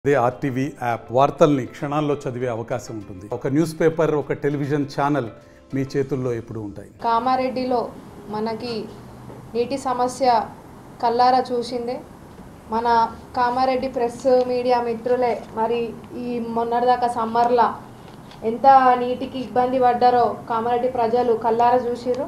అదే RTV app వార్తల్ని క్షణాల్లో చదివే అవకాశం ఉంటుంది ఒక న్యూస్ పేపర్ ఒక టెలివిజన్ ఛానల్ మీ చేతుల్లో ఎప్పుడూ ఉంటాయి కామారెడ్డిలో మనకి నీటి సమస్య కల్లారా చూసిందే మన కామారెడ్డి ప్రెస్ మీడియా మిత్రులే మరి ఈ మొన్నటిదాకా సమ్మర్లా ఎంత నీటికి ఇబ్బంది పడ్డారో కామారెడ్డి ప్రజలు కల్లారా చూసిర్రు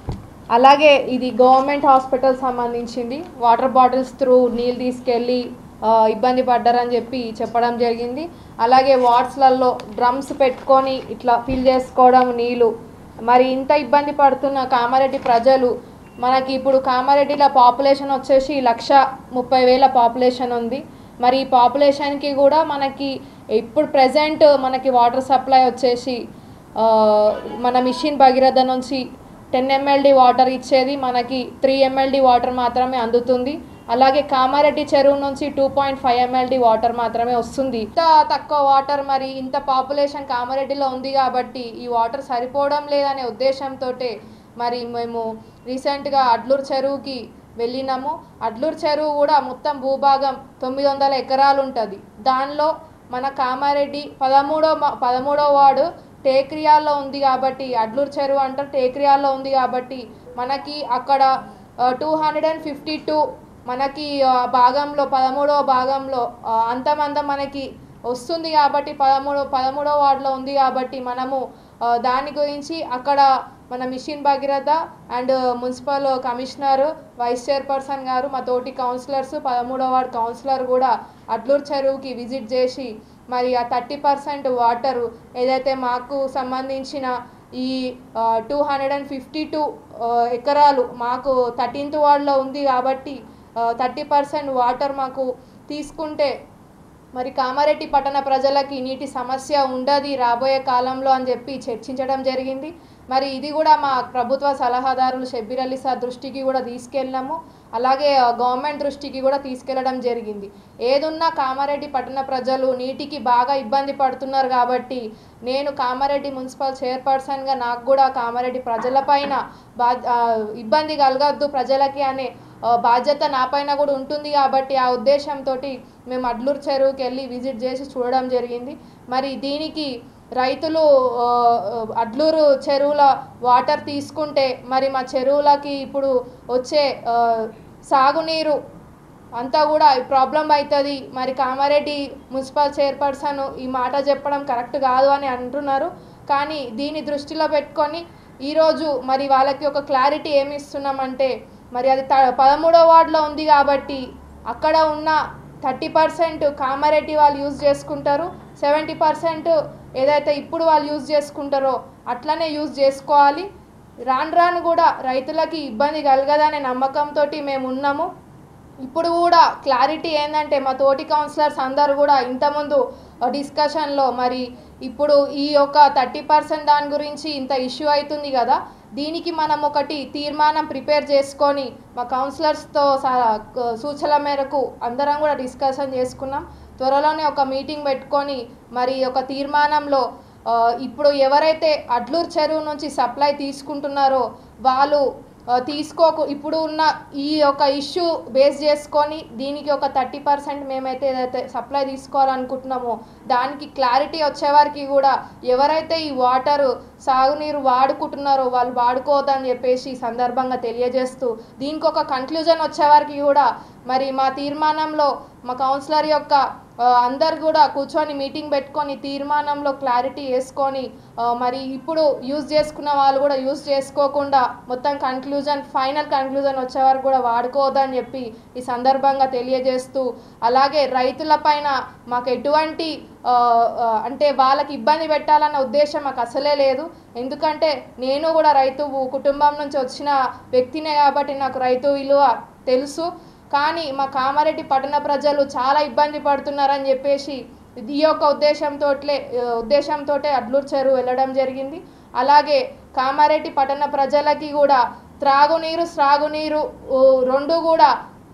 అలాగే ఇది గవర్నమెంట్ హాస్పిటల్ సంబంధించింది వాటర్ బాటిల్స్ త్రూ నీళ్ళు తీసుకెళ్ళి ఆ, ఇబ్బంది పడ్డారని చెప్పి చెప్పడం జరిగింది అలాగే వార్డ్స్లలో డ్రమ్స్ పెట్టుకొని ఇట్లా ఫిల్ చేసుకోవడం నీళ్ళు మరి ఇంత ఇబ్బంది పడుతున్న కామారెడ్డి ప్రజలు మనకి ఇప్పుడు కామారెడ్డిలో పాపులేషన్ వచ్చేసి లక్ష ముప్పై వేల పాపులేషన్ ఉంది మరి ఈ పాపులేషన్కి కూడా మనకి ఇప్పుడు ప్రజెంట్ మనకి వాటర్ సప్లై వచ్చేసి ఆ, మన మిషన్ భగీరథ నుంచి టెన్ ఎంఎల్డి వాటర్ ఇచ్చేది మనకి త్రీ ఎంఎల్డి వాటర్ మాత్రమే అందుతుంది అలాగే కామారెడ్డి చెరువు నుంచి two point five MLD water మాత్రమే వస్తుంది ఇంత తక్కువ వాటర్ మరి ఇంత పాపులేషన్ కామారెడ్డిలో ఉంది కాబట్టి ఈ వాటర్ సరిపోవడం లేదనే ఉద్దేశంతో మరి మేము రీసెంట్గా అడ్లూరు చెరువుకి వెళ్ళినాము అడ్లూరు చెరువు కూడా మొత్తం భూభాగం తొమ్మిది వందల ఎకరాలు ఉంటుంది దానిలో మన కామారెడ్డి పదమూడో మ- పదమూడో వార్డు టేక్రియాల్లో ఉంది కాబట్టి అడ్లూరు చెరువు అంటారు టేక్రియాల్లో ఉంది కాబట్టి మనకి అక్కడ two hundred and fifty two మనకి ఆ, భాగంలో పదమూడవ భాగంలో ఆ, అంతమందం మనకి వస్తుంది కాబట్టి పదమూడు పదమూడవ వార్డులో ఉంది కాబట్టి మనము ఆ, దాని గురించి అక్కడ మన mission Bhagiratha and municipal commissioner vice chairperson గారు మా తోటి కౌన్సిలర్స్ పదమూడవ వార్డు కౌన్సిలర్ కూడా అడ్లూరు చెరువుకి విజిట్ చేసి మరి ఆ థర్టీ పర్సెంట్ వాటర్ ఏదైతే మాకు సంబంధించిన ఈ two hundred and fifty two ఎకరాలు మాకు థర్టీన్త్ వార్డులో ఉంది కాబట్టి థర్టీ పర్సెంట్ వాటర్ మాకు తీసుకుంటే మరి కామారెడ్డి పట్టణ ప్రజలకి నీటి సమస్య ఉండదు రాబోయే కాలంలో అని చెప్పి చర్చించడం జరిగింది మరి ఇది కూడా మా ప్రభుత్వ సలహాదారులు షబ్బీర్ అలీ సార్ దృష్టికి కూడా తీసుకెళ్ళినాము అలాగే ఆ, గవర్నమెంట్ దృష్టికి కూడా తీసుకెళ్ళడం జరిగింది ఏదున్నా కామారెడ్డి పట్టణ ప్రజలు నీటికి బాగా ఇబ్బంది పడుతున్నారు కాబట్టి నేను కామారెడ్డి మున్సిపల్ చైర్పర్సన్గా నాకు కూడా కామారెడ్డి ప్రజలపైన బా ఆ, ఇబ్బంది కలగద్దు ప్రజలకి అనే ఆ, బాధ్యత నా పైన కూడా ఉంటుంది కాబట్టి ఆ ఉద్దేశంతో మేము అడ్లూరు చెరువుకి వెళ్ళి విజిట్ చేసి చూడడం జరిగింది మరి దీనికి రైతులు ఆ, అడ్లూరు చెరువుల వాటర్ తీసుకుంటే మరి మా చెరువులకి ఇప్పుడు వచ్చే ఆ, సాగునీరు అంతా కూడా ప్రాబ్లం అవుతుంది మరి కామారెడ్డి మున్సిపల్ చైర్పర్సన్ ఈ మాట చెప్పడం కరెక్ట్ కాదు అని అంటున్నారు కానీ దీన్ని దృష్టిలో పెట్టుకొని ఈరోజు మరి వాళ్ళకి ఒక క్లారిటీ ఏమి ఇస్తున్నామంటే మరి అది త పదమూడో వార్డులో ఉంది కాబట్టి అక్కడ ఉన్న థర్టీ పర్సెంట్ కామారెడ్డి వాళ్ళు యూజ్ చేసుకుంటారు సెవెంటీ పర్సెంట్ ఏదైతే ఇప్పుడు వాళ్ళు యూజ్ చేసుకుంటారో అట్లనే యూజ్ చేసుకోవాలి రాను రాను కూడా రైతులకి ఇబ్బంది కలగదనే నమ్మకంతో మేము ఉన్నాము ఇప్పుడు కూడా క్లారిటీ ఏంటంటే మా తోటి కౌన్సిలర్స్ అందరు కూడా ఇంతకుముందు డిస్కషన్లో మరి ఇప్పుడు ఈ యొక్క థర్టీ పర్సెంట్ దాని గురించి ఇంత ఇష్యూ అవుతుంది కదా దీనికి మనం ఒకటి తీర్మానం ప్రిపేర్ చేసుకొని మా కౌన్సిలర్స్తో స- సూచనల మేరకు అందరం కూడా డిస్కషన్ చేసుకున్నాం త్వరలోనే ఒక మీటింగ్ పెట్టుకొని మరి ఒక తీర్మానంలో ఆ, ఇప్పుడు ఎవరైతే అడ్లూరు చెరువు నుంచి సప్లై తీసుకుంటున్నారో వాళ్ళు ఆ, తీసుకోకు ఇప్పుడు ఉన్న ఈ యొక్క ఇష్యూ బేస్ చేసుకొని దీనికి ఒక థర్టీ పర్సెంట్ మేమైతే ఏదైతే సప్లై తీసుకోవాలనుకుంటున్నామో దానికి క్లారిటీ వచ్చేవారికి కూడా ఎవరైతే ఈ వాటర్ సాగునీరు వాడుకుంటున్నారో వాళ్ళు వాడుకోవద్దని చెప్పేసి ఈ సందర్భంగా తెలియజేస్తూ దీనికి ఒక కన్క్లూజన్ వచ్చేవారికి కూడా మరి మా తీర్మానంలో మా కౌన్సిలర్ యొక్క ఆ, అందరు కూడా కూర్చొని మీటింగ్ పెట్టుకొని తీర్మానంలో క్లారిటీ వేసుకొని ఆ, మరి ఇప్పుడు యూజ్ చేసుకున్న వాళ్ళు కూడా యూజ్ చేసుకోకుండా మొత్తం కన్క్లూజన్ ఫైనల్ కన్క్లూజన్ వచ్చే వరకు కూడా వాడుకోవద్దని చెప్పి ఈ సందర్భంగా తెలియజేస్తూ అలాగే రైతుల పైన మాకు ఎటువంటి ఆ, ఆ, అంటే వాళ్ళకి ఇబ్బంది పెట్టాలన్న ఉద్దేశం మాకు అసలే లేదు ఎందుకంటే నేను కూడా రైతు కుటుంబం నుంచి వచ్చిన వ్యక్తినే కాబట్టి నాకు రైతు విలువ తెలుసు కానీ మా కామారెడ్డి పట్టణ ప్రజలు చాలా ఇబ్బంది పడుతున్నారని చెప్పేసి ఈ యొక్క ఉద్దేశంతో ఉద్దేశంతో అడ్లూరు చెరువు వెళ్ళడం జరిగింది అలాగే కామారెడ్డి పట్టణ ప్రజలకి కూడా త్రాగునీరు సాగునీరు ఊ, రెండు కూడా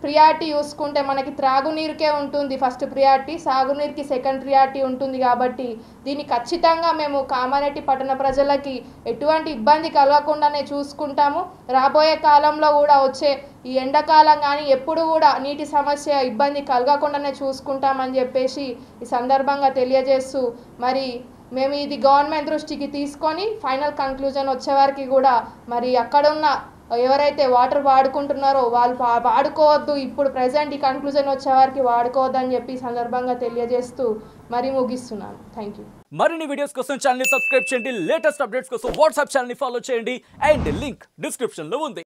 ప్రియారిటీ చూసుకుంటే మనకి త్రాగునీరుకే ఉంటుంది ఫస్ట్ ప్రియారిటీ సాగునీరుకి సెకండ్ ప్రియారిటీ ఉంటుంది కాబట్టి దీన్ని ఖచ్చితంగా మేము కామారెడ్డి పట్టణ ప్రజలకి ఎటువంటి ఇబ్బంది కలగకుండానే చూసుకుంటాము రాబోయే కాలంలో కూడా వచ్చే ఈ ఎండాకాలం కానీ ఎప్పుడు కూడా నీటి సమస్య ఇబ్బంది కలగకుండానే చూసుకుంటామని చెప్పేసి ఈ సందర్భంగా తెలియజేస్తూ మరి మేము ఇది గవర్నమెంట్ దృష్టికి తీసుకొని ఫైనల్ కంక్లూజన్ వచ్చే వరకు కూడా మరి అక్కడున్న ఎవరైతే వాటర్ వాడుకుంటున్నారో వాళ్ళు వా- వాడుకోవద్దు ఇప్పుడు ప్రజెంట్ ఈ కంక్లూజన్ వచ్చే వరకు వాడుకోవద్దు అని చెప్పి ఈ సందర్భంగా తెలియజేస్తూ మరి ముగిస్తున్నాను థ్యాంక్ యూ మరిన్ని వీడియోస్ కోసం ఛానల్ సబ్స్క్రైబ్ చేయండి లేటెస్ట్ అప్డేట్స్ కోసం వాట్సాప్ ఛానల్ ఫాలో చేయండి అండ్ లింక్ డిస్క్రిప్షన్ లో ఉంది